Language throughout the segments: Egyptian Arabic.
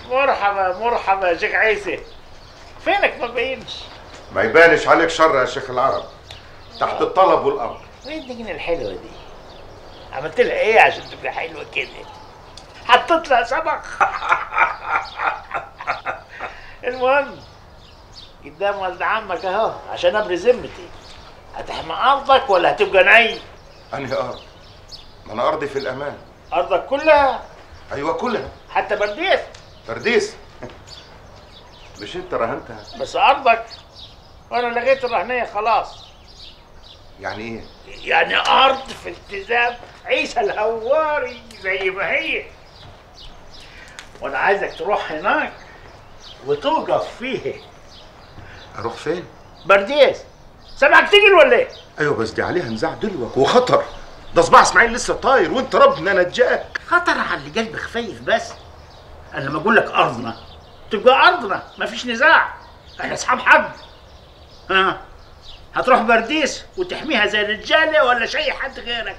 مرحبا مرحبا يا شيخ عيسى فينك ما بينش ما يبانش عليك شر يا شيخ العرب تحت الطلب والامر وين الدقنة الحلوة دي عملت لها ايه عشان تبقى حلوة كده حطيت لها سمك المهم قدام ولد عمك اهو عشان ابري ذمتي هتحمي ارضك ولا هتبقى نعي انهي ارض ما انا ارضي في الامان ارضك كلها ايوه كلها حتى برديس فرديس مش انت رهنتها بس ارضك وانا لغيت الرهنية خلاص يعني ايه يعني ارض في التزام عيسى الهواري زي ما هي وانا عايزك تروح هناك وتوقف فيه اروح فين برديس سامعك تجري ولا ايه؟ ايوه بس دي عليها نزاع دلوك وخطر ده صباع اسماعيل لسه طاير وانت ربنا نجاك خطر على اللي قلبك خفيف بس انا لما اقول لك ارضنا تبقى ارضنا مفيش نزاع احنا اصحاب حد ها هتروح برديس وتحميها زي الرجاله ولا شيء حد غيرك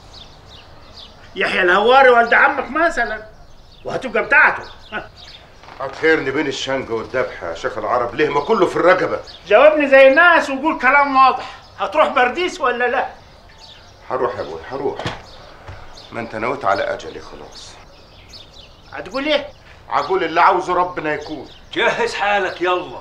يحيى الهواري ولد عمك مثلا وهتبقى بتاعته ها. هتخيرني بين الشنج والذبح يا شيخ العرب ليه ما كله في الرقبه جاوبني زي الناس وقول كلام واضح هتروح برديس ولا لا هروح يا ابوي هروح ما انت نويت على اجلي خلاص هتقول ايه عقول اللي عاوزه ربنا يكون جهز حالك يلا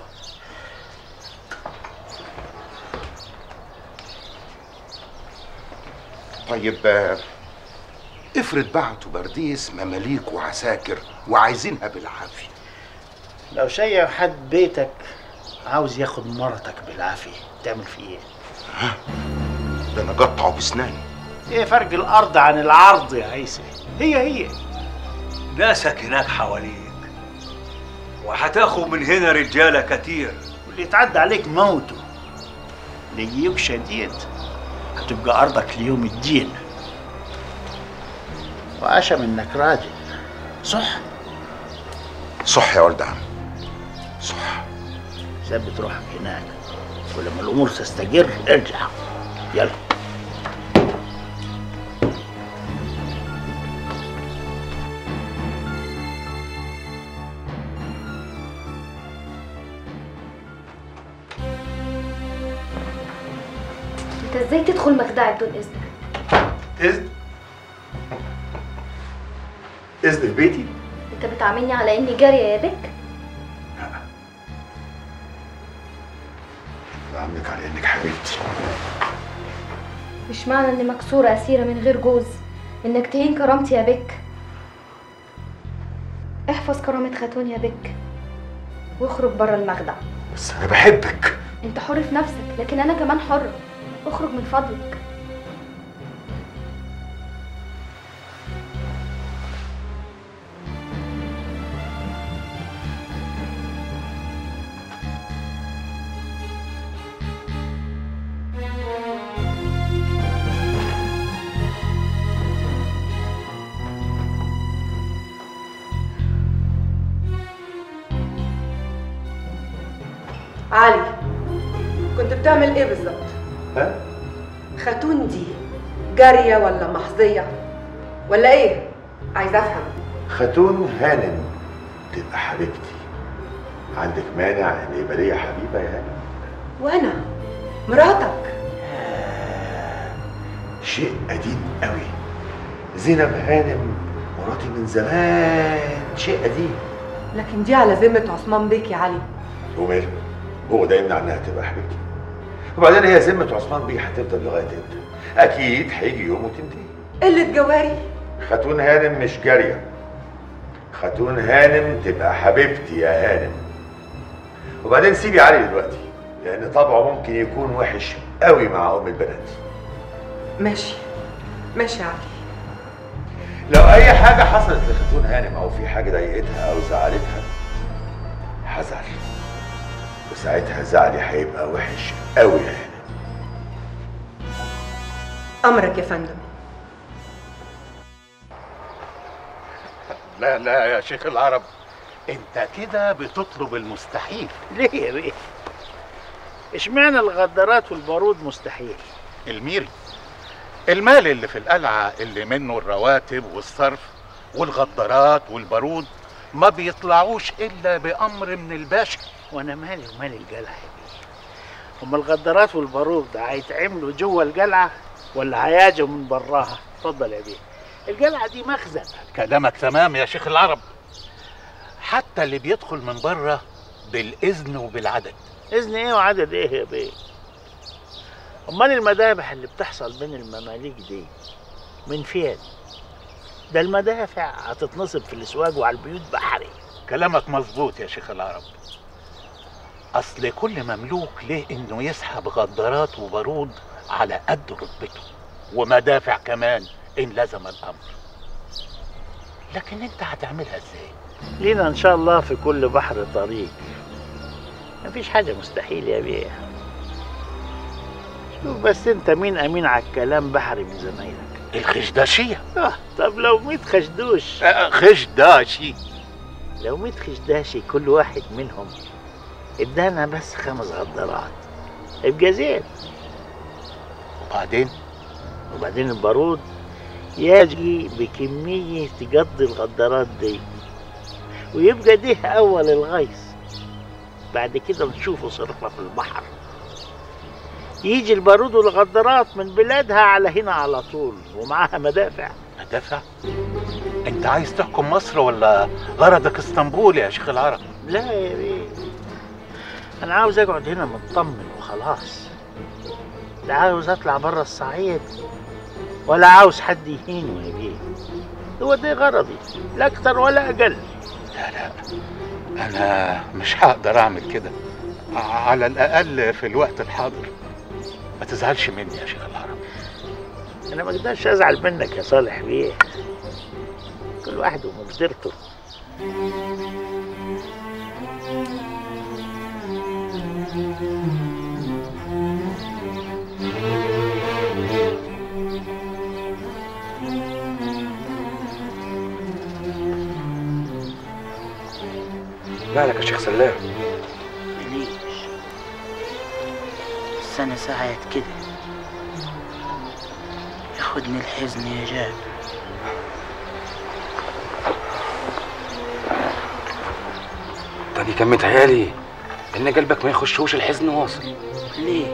طيب آه، افرض بعتوا برديس مماليك وعساكر وعايزينها بالعافيه لو شيء حد بيتك عاوز ياخد مرتك بالعافيه تعمل فيه ايه ده انا قطعه بسناني ايه فرق الارض عن العرض يا عيسى هي هي ناسك هناك حواليك وهتاخد من هنا رجالة كتير واللي يتعدى عليك موته ليك شديد هتبقى ارضك ليوم الدين وعشم انك راجل صح صح يا ولد عم صح ثبت روحك هناك ولما الامور تستقر ارجع يلا انت ازاي تدخل مخدعي بدون اذنك اذن اذن في بيتي انت بتعاملني على اني جاريه يا بك بعملك على انك حبيبتي مش معنى اني مكسوره اسيره من غير جوز انك تهين كرامتي يا بك احفظ كرامه خاتون يا بك واخرج بره المخدع بس انا بحبك انت حر في نفسك لكن انا كمان حره اخرج من فضلك علي كنت بتعمل ايه بالظبط ها خاتون دي جاريه ولا محظيه ولا ايه عايزه افهم خاتون هانم تبقى حبيبتي عندك مانع ان يبقى ليا حبيبه يا هانم وانا مراتك شيء قديم قوي زينب هانم مراتي من زمان شيء قديم لكن دي على ذمه عثمان بيك يا علي وماله هو ده يمنع انها تبقى حبيبتي وبعدين هي ذمه عثمان بيه هتفضل لغايه امتى اكيد هيجي يوم وتنتهي قله جواري خاتون هانم مش جاريه خاتون هانم تبقى حبيبتي يا هانم وبعدين سيبي علي دلوقتي لان طبعه ممكن يكون وحش قوي مع ام البنات ماشي ماشي يا علي لو اي حاجه حصلت لخاتون هانم او في حاجه ضايقتها او زعلتها هزعل وساعتها زعلي هيبقى وحش قوي يا هانم امرك يا فندم لا لا يا شيخ العرب انت كده بتطلب المستحيل ليه يا بيه اشمعنى الغدارات والبارود مستحيل الميري المال اللي في القلعة اللي منه الرواتب والصرف والغدارات والبارود ما بيطلعوش الا بامر من الباشا وانا مالي ومال الجلع يا بيه هما الغدارات والبارود هيتعملوا جوه الجلعه ولا هياجوا من براها اتفضل يا بيه الجلعه دي مخزن كلامك تمام يا شيخ العرب حتى اللي بيدخل من بره بالاذن وبالعدد اذن ايه وعدد ايه يا بيه امال المذابح اللي بتحصل بين المماليك دي من فين ده المدافع هتتنصب في الاسواق وعلى البيوت بحري كلامك مظبوط يا شيخ العرب اصل كل مملوك ليه انه يسحب غدارات وبارود على قد رتبته ومدافع كمان ان لزم الامر لكن انت هتعملها ازاي لينا ان شاء الله في كل بحر طريق مفيش حاجه مستحيل يا بيه شوف بس انت مين امين على الكلام بحري من زمايلك الخشداشيه اه طب لو ميت خشدوش آه، خشداشي لو ميت خشداشي كل واحد منهم ادانا بس خمس غدارات يبقى زين وبعدين وبعدين البارود يجي بكمية تقضي الغدارات دي ويبقى ده أول الغيث بعد كده نشوفه صرفة في البحر يجي البارود والغدارات من بلادها على هنا على طول ومعاها مدافع مدافع انت عايز تحكم مصر ولا غرضك اسطنبول يا شيخ العرب لا يا بيه أنا عاوز أقعد هنا مطمن وخلاص لا عاوز أطلع برا الصعيد ولا عاوز حد يهينه يا بيه هو ده غرضي لا أكتر ولا أقل لا لا انا مش هقدر اعمل كده على الاقل في الوقت الحاضر ما تزعلش مني يا شيخ العرب أنا ما أقدرش أزعل منك يا صالح بيه كل واحد ومقدرته مالك يا شيخ سلام مليش السنة ساعات كده ياخدني الحزن يا جاب تاني كان متهيالي ان قلبك ما يخشوش الحزن واصل ليه؟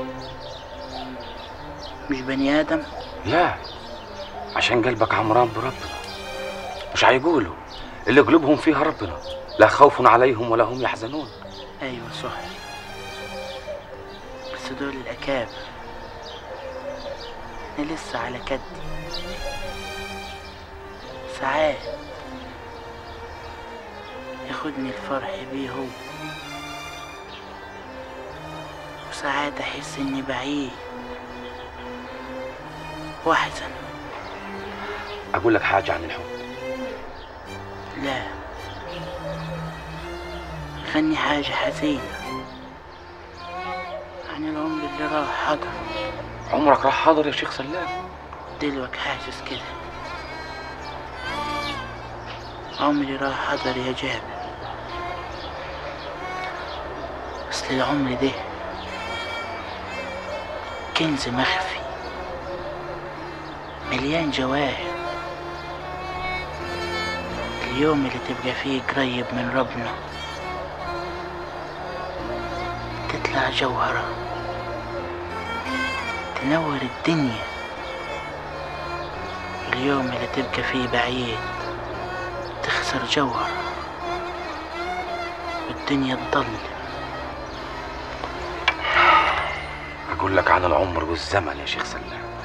مش بني آدم؟ لا عشان قلبك عمران بربنا مش هيقولوا اللي قلوبهم فيها ربنا لا خوف عليهم ولا هم يحزنون أيوة صح بس دول الأكابر أنا لسه على كدي ساعات ياخدني الفرح بيه هو وساعات أحس إني بعيد وأحزن اقول لك حاجه عن الحب لا غني حاجة حزينة عن العمر اللي راح حضر عمرك راح حاضر يا شيخ سلام دلوك حاسس كده عمري راح حضر يا جابر أصل العمر ده كنز مخفي مليان جواهر اليوم اللي تبقى فيه قريب من ربنا تطلع جوهرة تنور الدنيا اليوم اللي تبقى فيه بعيد تخسر جوهر والدنيا تضل اقول لك عن العمر والزمن يا شيخ سلام